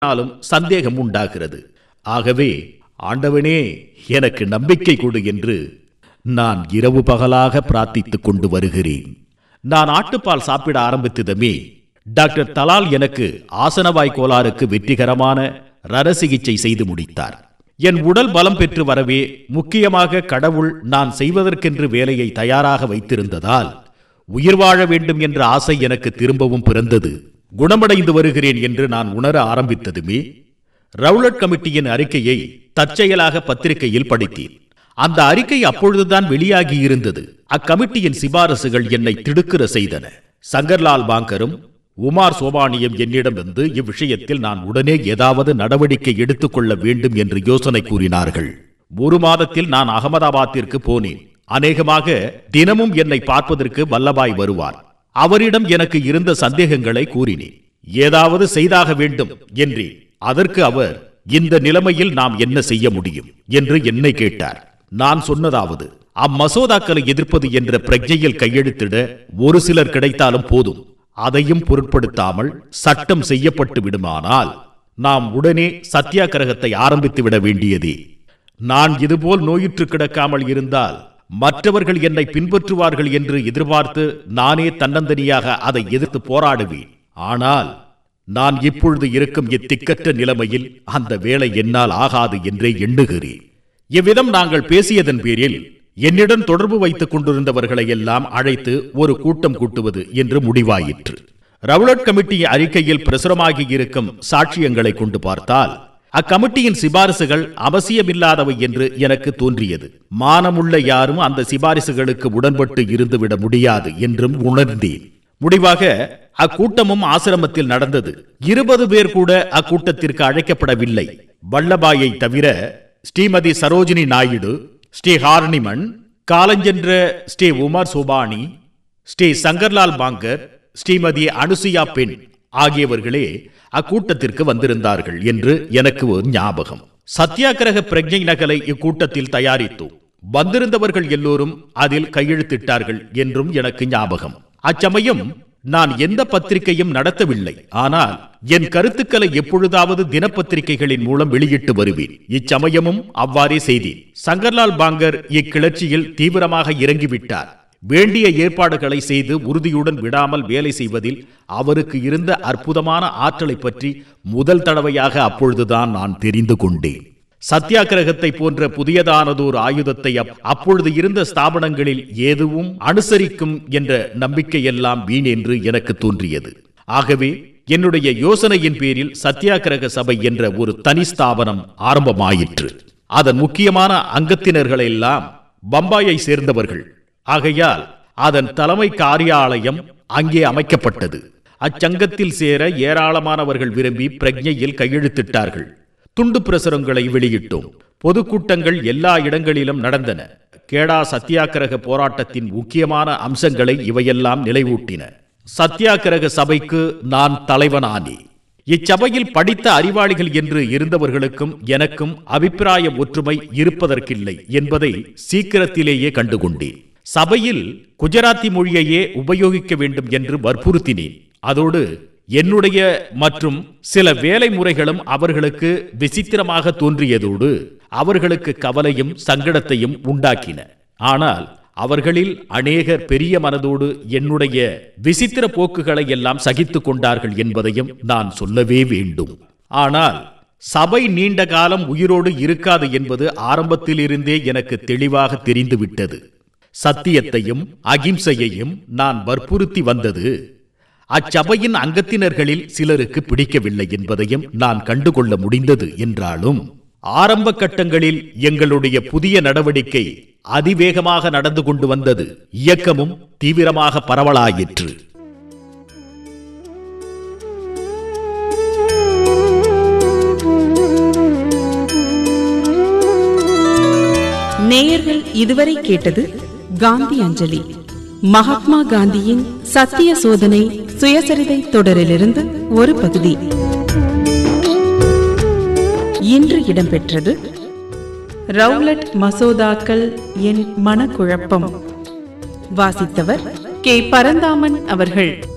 நாளும் சந்தேகம் உண்டாகிறது ஆகவே ஆண்டவனே எனக்கு நம்பிக்கை கொடு என்று நான் இரவு பகலாக பிரார்த்தித்துக் கொண்டு வருகிறேன் நான் ஆட்டுப்பால் சாப்பிட ஆரம்பித்ததுமே டாக்டர் தலால் எனக்கு ஆசனவாய் கோளாறுக்கு வெற்றிகரமான ரர சிகிச்சை செய்து முடித்தார் என் உடல் பலம் பெற்று வரவே முக்கியமாக கடவுள் நான் செய்வதற்கென்று வேலையை தயாராக வைத்திருந்ததால் உயிர் வாழ வேண்டும் என்ற ஆசை எனக்கு திரும்பவும் பிறந்தது குணமடைந்து வருகிறேன் என்று நான் உணர ஆரம்பித்ததுமே ரவுலட் கமிட்டியின் அறிக்கையை தற்செயலாக பத்திரிகையில் படித்தேன் அந்த அறிக்கை அப்பொழுதுதான் வெளியாகி இருந்தது அக்கமிட்டியின் சிபாரசுகள் என்னை திடுக்கிற செய்தன சங்கர்லால் பாங்கரும் உமார் சோபானியும் என்னிடம் வந்து இவ்விஷயத்தில் நான் உடனே ஏதாவது நடவடிக்கை எடுத்துக்கொள்ள வேண்டும் என்று யோசனை கூறினார்கள் ஒரு மாதத்தில் நான் அகமதாபாத்திற்கு போனேன் அநேகமாக தினமும் என்னை பார்ப்பதற்கு வல்லபாய் வருவார் அவரிடம் எனக்கு இருந்த சந்தேகங்களை கூறினேன் ஏதாவது செய்தாக வேண்டும் என்றேன் அதற்கு அவர் இந்த நிலைமையில் நாம் என்ன செய்ய முடியும் என்று என்னை கேட்டார் நான் சொன்னதாவது அம்மசோதாக்களை எதிர்ப்பது என்ற பிரஜையில் கையெழுத்திட ஒரு சிலர் கிடைத்தாலும் போதும் அதையும் பொருட்படுத்தாமல் சட்டம் செய்யப்பட்டு விடுமானால் நாம் உடனே சத்தியாகிரகத்தை ஆரம்பித்து விட வேண்டியதே நான் இதுபோல் நோயுற்று கிடக்காமல் இருந்தால் மற்றவர்கள் என்னை பின்பற்றுவார்கள் என்று எதிர்பார்த்து நானே தன்னந்தனியாக அதை எதிர்த்து போராடுவேன் ஆனால் நான் இப்பொழுது இருக்கும் இத்திக்கற்ற நிலைமையில் அந்த வேலை என்னால் ஆகாது என்றே எண்ணுகிறேன் இவ்விதம் நாங்கள் பேசியதன் பேரில் என்னிடம் தொடர்பு வைத்துக் கொண்டிருந்தவர்களை எல்லாம் அழைத்து ஒரு கூட்டம் கூட்டுவது என்று முடிவாயிற்று ரவுலட் கமிட்டி அறிக்கையில் பிரசுரமாகி இருக்கும் சாட்சியங்களை கொண்டு பார்த்தால் அக்கமிட்டியின் சிபாரிசுகள் அவசியமில்லாதவை என்று எனக்கு தோன்றியது மானமுள்ள யாரும் அந்த சிபாரிசுகளுக்கு உடன்பட்டு இருந்துவிட முடியாது என்றும் உணர்ந்தேன் முடிவாக அக்கூட்டமும் ஆசிரமத்தில் நடந்தது இருபது பேர் கூட அக்கூட்டத்திற்கு அழைக்கப்படவில்லை வல்லபாயை தவிர ஸ்ரீமதி சரோஜினி நாயுடு ஸ்ரீ ஹார்னிமன் காலஞ்சென்ற ஸ்ரீ உமர் சோபானி ஸ்ரீ சங்கர்லால் பாங்கர் ஸ்ரீமதி அனுசுயா பெண் ஆகியவர்களே அக்கூட்டத்திற்கு வந்திருந்தார்கள் என்று எனக்கு ஒரு ஞாபகம் சத்தியாகிரக பிரஜை நகலை இக்கூட்டத்தில் தயாரித்தோம் வந்திருந்தவர்கள் எல்லோரும் அதில் கையெழுத்திட்டார்கள் என்றும் எனக்கு ஞாபகம் அச்சமயம் நான் எந்த பத்திரிகையும் நடத்தவில்லை ஆனால் என் கருத்துக்களை எப்பொழுதாவது தினப்பத்திரிகைகளின் மூலம் வெளியிட்டு வருவேன் இச்சமயமும் அவ்வாறே செய்தேன் சங்கர்லால் பாங்கர் இக்கிளர்ச்சியில் தீவிரமாக இறங்கிவிட்டார் வேண்டிய ஏற்பாடுகளை செய்து உறுதியுடன் விடாமல் வேலை செய்வதில் அவருக்கு இருந்த அற்புதமான ஆற்றலை பற்றி முதல் தடவையாக அப்பொழுதுதான் நான் தெரிந்து கொண்டேன் சத்தியாகிரகத்தை போன்ற புதியதானதோர் ஆயுதத்தை அப்- அப்பொழுது இருந்த ஸ்தாபனங்களில் எதுவும் அனுசரிக்கும் என்ற நம்பிக்கையெல்லாம் வீண் என்று எனக்கு தோன்றியது ஆகவே என்னுடைய யோசனையின் பேரில் சத்தியாகிரக சபை என்ற ஒரு தனி ஸ்தாபனம் ஆரம்பமாயிற்று அதன் முக்கியமான அங்கத்தினர்களெல்லாம் பம்பாயை சேர்ந்தவர்கள் ஆகையால் அதன் தலைமை காரியாலயம் அங்கே அமைக்கப்பட்டது அச்சங்கத்தில் சேர ஏராளமானவர்கள் விரும்பி பிரஜையில் கையெழுத்திட்டார்கள் துண்டு பிரசுரங்களை வெளியிட்டோம் பொதுக்கூட்டங்கள் எல்லா இடங்களிலும் நடந்தன கேடா சத்தியாகிரக போராட்டத்தின் முக்கியமான அம்சங்களை இவையெல்லாம் நிலைவூட்டின சத்தியாகிரக சபைக்கு நான் தலைவனானேன் இச்சபையில் படித்த அறிவாளிகள் என்று இருந்தவர்களுக்கும் எனக்கும் அபிப்பிராய ஒற்றுமை இருப்பதற்கில்லை என்பதை சீக்கிரத்திலேயே கண்டுகொண்டேன் சபையில் குஜராத்தி மொழியையே உபயோகிக்க வேண்டும் என்று வற்புறுத்தினேன் அதோடு என்னுடைய மற்றும் சில வேலை முறைகளும் அவர்களுக்கு விசித்திரமாக தோன்றியதோடு அவர்களுக்கு கவலையும் சங்கடத்தையும் உண்டாக்கின ஆனால் அவர்களில் அநேகர் பெரிய மனதோடு என்னுடைய விசித்திர போக்குகளை எல்லாம் சகித்துக் கொண்டார்கள் என்பதையும் நான் சொல்லவே வேண்டும் ஆனால் சபை நீண்ட காலம் உயிரோடு இருக்காது என்பது ஆரம்பத்திலிருந்தே எனக்கு தெளிவாக தெரிந்துவிட்டது சத்தியத்தையும் அகிம்சையையும் நான் வற்புறுத்தி வந்தது அச்சபையின் அங்கத்தினர்களில் சிலருக்கு பிடிக்கவில்லை என்பதையும் நான் கண்டுகொள்ள முடிந்தது என்றாலும் ஆரம்ப கட்டங்களில் எங்களுடைய புதிய நடவடிக்கை அதிவேகமாக நடந்து கொண்டு வந்தது இயக்கமும் தீவிரமாக பரவலாயிற்று நேயர்கள் இதுவரை கேட்டது காந்தி அஞ்சலி மகாத்மா காந்தியின் சத்திய சோதனை சுயசரிதை தொடரிலிருந்து ஒரு பகுதி இன்று இடம்பெற்றது ரவுலட் மசோதாக்கள் என் மனக்குழப்பம் வாசித்தவர் கே பரந்தாமன் அவர்கள்